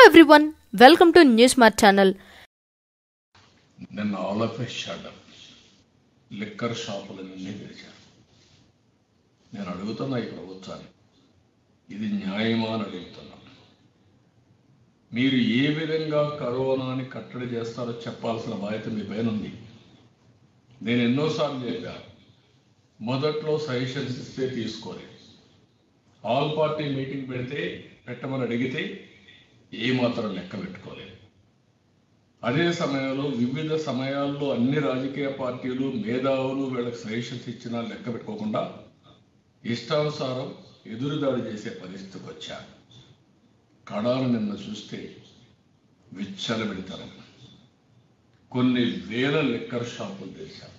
everyone welcome to News Mart channel నిన్న all of a sudden liquor షాపులన్నీ తెరిచారు నేను అడుగుతున్నా ఈ ప్రభుత్వాన్ని ఇది న్యాయమా అని అడుగుతున్నా మీరు ఏ విధంగా కరోనాని కట్టడి చేస్తారో చెప్పాల్సిన బాధ్యత మీ పైన ఉంది నేను ఎన్నోసార్లు చెప్పా మొదట్లో సజెషన్స్ ఇస్తే తీసుకోలేదు ఆల్ పార్టీ మీటింగ్ పెడితే పెట్టమని అడిగితే ఏమాత్రం లెక్క పెట్టుకోలేదు అదే సమయంలో వివిధ సమయాల్లో అన్ని రాజకీయ పార్టీలు మేధావులు వీళ్ళకి సజెషన్స్ ఇచ్చినా లెక్క పెట్టుకోకుండా ఇష్టానుసారం ఎదురుదాడి చేసే పరిస్థితికి వచ్చారు కడాను నిన్న చూస్తే విచ్చలబెడతారు కొన్ని వేల లిక్కర్ షాపులు తెరిచారు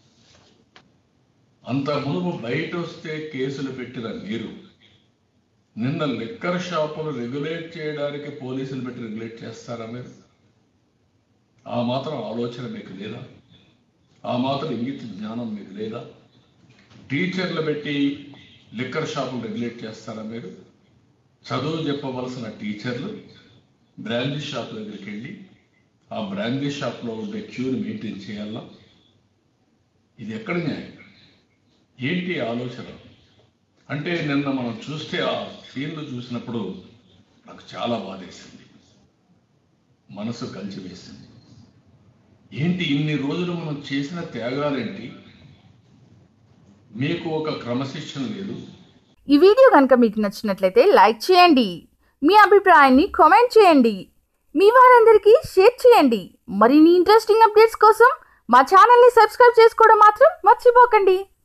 అంత మునుపు బయట వస్తే కేసులు పెట్టిన మీరు నిన్న లిక్కర్ షాపులు రెగ్యులేట్ చేయడానికి పోలీసులు పెట్టి రెగ్యులేట్ చేస్తారా మీరు ఆ మాత్రం ఆలోచన మీకు లేదా ఆ మాత్రం ఇంగిత జ్ఞానం మీకు లేదా టీచర్లు పెట్టి లిక్కర్ షాపులు రెగ్యులేట్ చేస్తారా మీరు చదువు చెప్పవలసిన టీచర్లు బ్రాందీ షాప్ దగ్గరికి వెళ్ళి ఆ బ్రాందీ షాప్లో ఉండే క్యూని మెయింటైన్ చేయాలా ఇది ఎక్కడ న్యాయం ఏంటి ఆలోచన అంటే నిన్న మనం చూస్తే ఆ సీన్లు చూసినప్పుడు నాకు చాలా బాధేసింది మనసు కలిచివేసింది ఏంటి ఇన్ని రోజులు మనం చేసిన త్యాగాలేంటి మీకు ఒక క్రమశిక్షణ లేదు ఈ వీడియో కనుక మీకు నచ్చినట్లయితే లైక్ చేయండి మీ అభిప్రాయాన్ని కామెంట్ చేయండి మీ వారందరికీ షేర్ చేయండి మరిన్ని ఇంట్రెస్టింగ్ అప్డేట్స్ కోసం మా ఛానల్ని సబ్స్క్రైబ్ చేసుకోవడం మాత్రం మర్చిపోకండి